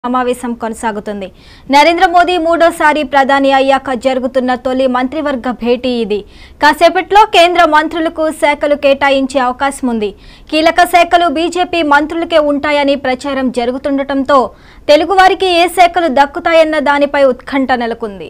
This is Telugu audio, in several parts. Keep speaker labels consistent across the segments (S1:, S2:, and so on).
S1: సమావేశం కొనసాగుతుంది నరేంద్ర మోదీ మూడోసారి ప్రధాని అయ్యాక జరుగుతున్న తొలి మంత్రివర్గ భేటీ ఇది కాసేపట్లో కేంద్ర మంత్రులకు శాఖలు కేటాయించే అవకాశం ఉంది కీలక శాఖలు బీజేపీ మంత్రులకే ఉంటాయని ప్రచారం జరుగుతుండటంతో తెలుగువారికి ఏ శాఖలు దక్కుతాయన్న దానిపై ఉత్కంఠ నెలకొంది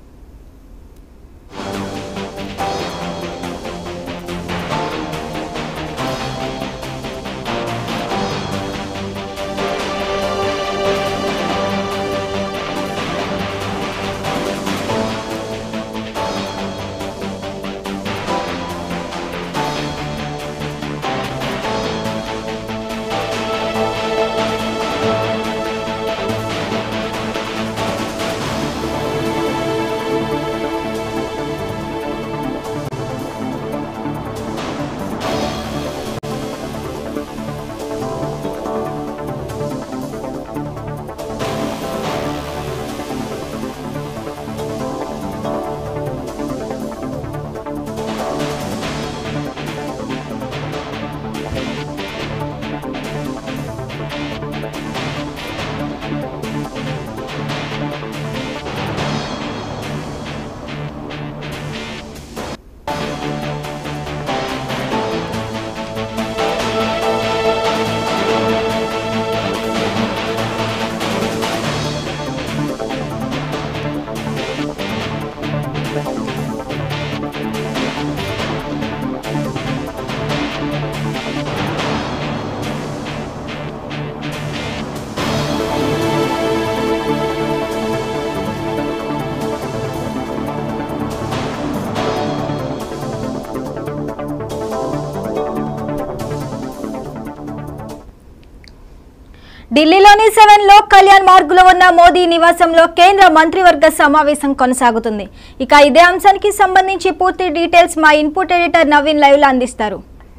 S1: ఢిల్లీలోని సెవెన్ లోక్ కళ్యాణ్ మార్గులో ఉన్న మోదీ నివాసంలో కేంద్ర మంత్రివర్గ సమావేశం కొనసాగుతుంది ఇక ఇదే అంశానికి సంబంధించి పూర్తి డీటెయిల్స్ మా ఇన్పుట్ ఎడిటర్ నవీన్ లైవ్ లో అందిస్తారు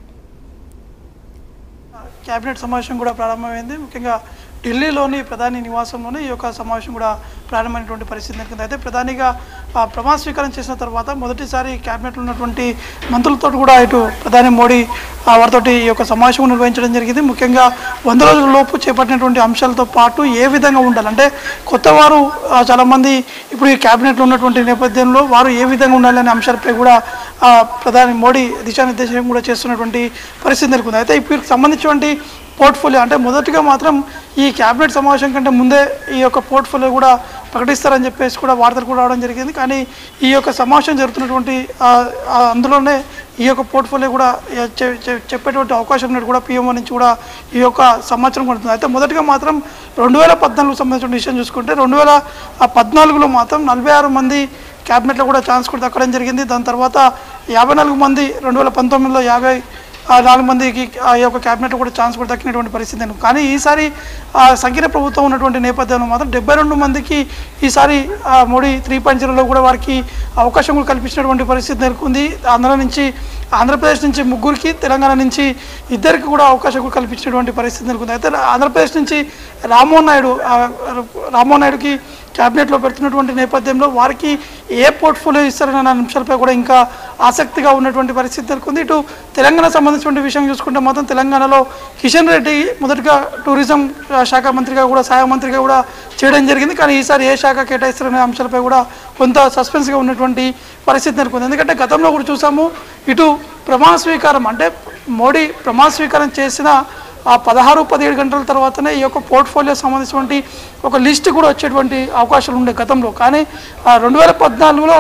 S2: కేబినెట్ సమావేశం కూడా ప్రారంభమైంది ముఖ్యంగా ఢిల్లీలోని ప్రధాని నివాసంలోనే ఈ యొక్క సమావేశం కూడా ప్రారంభమైనటువంటి పరిస్థితి నెలకొంది అయితే ప్రధానిగా ఆ, ప్రమాణ స్వీకారం చేసిన తర్వాత మొదటిసారి కేబినెట్లో ఉన్నటువంటి మంత్రులతో కూడా ఇటు ప్రధాని మోడీ ఆ, వారితోటి ఈ యొక్క సమావేశం నిర్వహించడం జరిగింది ముఖ్యంగా వంద రోజుల లోపు చేపట్టినటువంటి అంశాలతో పాటు ఏ విధంగా ఉండాలి అంటే కొత్త వారు ఆ, చాలామంది ఇప్పుడు ఈ కేబినెట్లో ఉన్నటువంటి నేపథ్యంలో వారు ఏ విధంగా ఉండాలనే అంశాలపై కూడా ఆ, ప్రధాని మోడీ దిశానిర్దేశం కూడా చేస్తున్నటువంటి పరిస్థితి నెలకొంది అయితే ఇప్పుడు సంబంధించినటువంటి పోర్ట్ఫోలియో అంటే మొదటిగా మాత్రం ఈ క్యాబినెట్ సమావేశం కంటే ముందే ఈ యొక్క పోర్ట్ఫోలియో కూడా ప్రకటిస్తారని చెప్పేసి కూడా వార్తలు కూడా రావడం జరిగింది కానీ ఈ యొక్క సమావేశం జరుగుతున్నటువంటి ఆ, ఆ, అందులోనే ఈ యొక్క పోర్ట్ఫోలియో కూడా ఏ, చె- చె- చెప్పేటువంటి అవకాశం ఉన్నట్టు కూడా పిఎంఓ నుంచి కూడా ఈ యొక్క సమాచారం పడుతుంది అయితే మొదటిగా మాత్రం రెండు వేల పద్నాలుగు సంబంధించిన విషయం చూసుకుంటే రెండు వేల పద్నాలుగులో మాత్రం నలభై ఆరు మంది క్యాబినెట్లో కూడా ఛాన్స్ కూడా దక్కడం జరిగింది దాని తర్వాత యాభై నాలుగు మంది రెండు వేల పంతొమ్మిదిలో యాభై ఆ, నాలుగు మందికి ఆ యొక్క క్యాబినెట్ కూడా ఛాన్స్ కూడా దక్కినటువంటి పరిస్థితి ఉంది. కానీ ఈసారి ఆ, సంకీర్ణ ప్రభుత్వం ఉన్నటువంటి నేపథ్యంలో మాత్రం డెబ్బై రెండు మందికి ఈసారి ఆ, మోడీ త్రీ పాయింట్ జీరోలో కూడా వారికి అవకాశం కూడా కల్పించినటువంటి పరిస్థితి నెలకొంది ఆంధ్ర నుంచి ఆంధ్రప్రదేశ్ నుంచి ముగ్గురికి తెలంగాణ నుంచి ఇద్దరికి కూడా అవకాశం కూడా కల్పించినటువంటి పరిస్థితి నెలకొంది అయితే ఆంధ్రప్రదేశ్ నుంచి రామ్మోహన్ నాయుడు ఆ, రామ్మోహన్ నాయుడుకి క్యాబినెట్లో పెడుతున్నటువంటి నేపథ్యంలో వారికి ఏ పోర్ట్ఫోలియో ఇస్తారనే అంశాలపై కూడా ఇంకా ఆసక్తిగా ఉన్నటువంటి పరిస్థితి నెలకొంది ఇటు తెలంగాణ సంబంధించిన విషయం చూసుకుంటే మాత్రం తెలంగాణలో కిషన్ రెడ్డి మొదటగా టూరిజం ఆ, శాఖ మంత్రిగా కూడా సహాయ మంత్రిగా కూడా చేయడం జరిగింది కానీ ఈసారి ఏ శాఖ కేటాయిస్తారనే అంశాలపై కూడా కొంత సస్పెన్స్గా ఉన్నటువంటి పరిస్థితి నెలకొంది ఎందుకంటే గతంలో కూడా చూసాము ఇటు ప్రమాణ స్వీకారం అంటే మోడీ ప్రమాణ స్వీకారం చేసిన ఆ పదహారు పదిహేడు గంటల తర్వాతనే ఈ యొక్క పోర్ట్ఫోలియో సంబంధించినటువంటి ఒక లిస్ట్ కూడా వచ్చేటువంటి అవకాశాలు ఉండే గతంలో కానీ రెండు వేల పద్నాలుగులో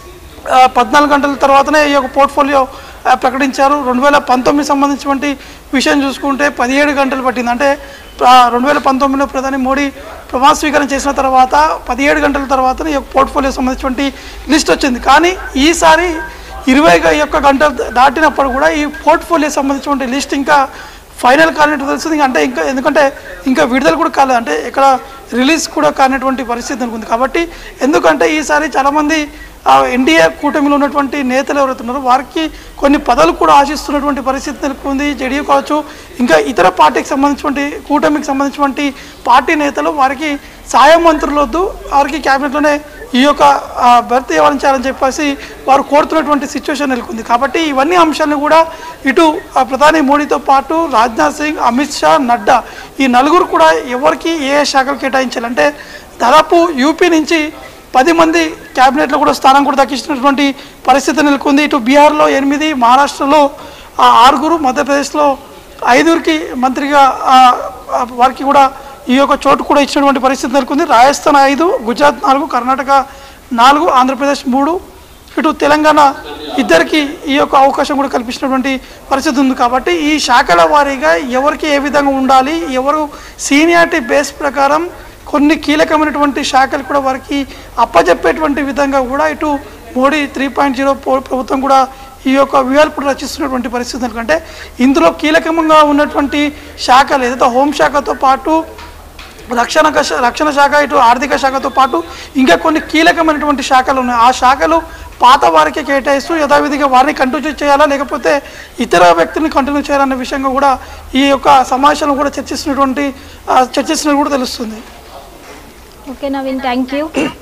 S2: ఆ, పద్నాలుగు గంటల తర్వాతనే ఈ యొక్క పోర్ట్ఫోలియో ఆ, ప్రకటించారు రెండు వేల పంతొమ్మిది సంబంధించినటువంటి విషయం చూసుకుంటే పదిహేడు గంటలు పట్టింది అంటే రెండు వేల పంతొమ్మిదిలో ప్రధాని మోడీ ప్రమాణ స్వీకారం చేసిన తర్వాత పదిహేడు గంటల తర్వాతనే ఈ యొక్క పోర్ట్ఫోలియో సంబంధించినటువంటి లిస్ట్ వచ్చింది కానీ ఈసారి ఇరవై యొక్క గంటలు దాటినప్పుడు కూడా ఈ పోర్ట్ఫోలియో సంబంధించినటువంటి లిస్ట్ ఇంకా ఫైనల్ కానట్టు తెలుస్తుంది ఇంకా అంటే ఇంకా ఎందుకంటే ఇంకా విడుదల కూడా కాలేదు అంటే ఇక్కడ రిలీజ్ కూడా కానటువంటి పరిస్థితి అనుకుంది కాబట్టి ఎందుకంటే ఈసారి చాలామంది ఆ ఎన్డీఏ కూటమిలో ఉన్నటువంటి నేతలు ఎవరైతే ఉన్నారో వారికి కొన్ని పదవులు కూడా ఆశిస్తున్నటువంటి పరిస్థితి నెలకొంది జేడీయూ కావచ్చు ఇంకా ఇతర పార్టీకి సంబంధించినటువంటి కూటమికి సంబంధించినటువంటి పార్టీ నేతలు వారికి సాయం మంత్రులు వద్దు వారికి క్యాబినెట్లోనే ఈ యొక్క ఆ, భర్తీ వ్యవహరించాలని చెప్పేసి వారు కోరుతున్నటువంటి సిచ్యువేషన్ నెలకొంది కాబట్టి ఇవన్నీ అంశాలను కూడా ఇటు ఆ, ప్రధాని మోడీతో పాటు రాజ్నాథ్ సింగ్ అమిత్ షా నడ్డా ఈ నలుగురు కూడా ఎవరికి ఏ ఏ శాఖలు కేటాయించాలంటే దాదాపు యూపీ నుంచి పది మంది క్యాబినెట్లో కూడా స్థానం కూడా దక్కించినటువంటి పరిస్థితి నెలకొంది ఇటు బీహార్లో ఎనిమిది మహారాష్ట్రలో ఆ, ఆరుగురు మధ్యప్రదేశ్లో ఐదుగురికి మంత్రిగా ఆ, ఆ, వారికి కూడా ఈ యొక్క చోటు కూడా ఇచ్చినటువంటి పరిస్థితి నెలకొంది రాజస్థాన్ ఐదు గుజరాత్ నాలుగు కర్ణాటక నాలుగు ఆంధ్రప్రదేశ్ మూడు ఇటు తెలంగాణ ఇద్దరికి ఈ యొక్క అవకాశం కూడా కల్పించినటువంటి పరిస్థితి ఉంది కాబట్టి ఈ శాఖల వారీగా ఎవరికి ఏ విధంగా ఉండాలి ఎవరు సీనియారిటీ బేస్ ప్రకారం కొన్ని కీలకమైనటువంటి శాఖలు కూడా వారికి అప్పచెప్పేటువంటి విధంగా కూడా ఇటు మోడీ త్రీ పాయింట్ జీరో ప్రభుత్వం కూడా ఈ యొక్క వ్యూహాలు రచిస్తున్నటువంటి పరిస్థితి ఎందుకంటే ఇందులో కీలకంగా ఉన్నటువంటి శాఖలు ఏదైతే హోంశాఖతో పాటు రక్షణ కష- రక్షణ శాఖ ఇటు ఆర్థిక శాఖతో పాటు ఇంకా కొన్ని కీలకమైనటువంటి శాఖలు ఉన్నాయి ఆ శాఖలు పాత వారికి కేటాయిస్తూ యథావిధిగా వారిని కంటిన్యూ చేయాలా లేకపోతే ఇతర వ్యక్తుల్ని కంటిన్యూ చేయాలనే విషయంగా కూడా ఈ యొక్క సమావేశంలో కూడా చర్చిస్తున్నటువంటి ఆ, చర్చిస్తున్నట్టు కూడా తెలుస్తుంది
S1: ఓకే నవీన్ థ్యాంక్ యూ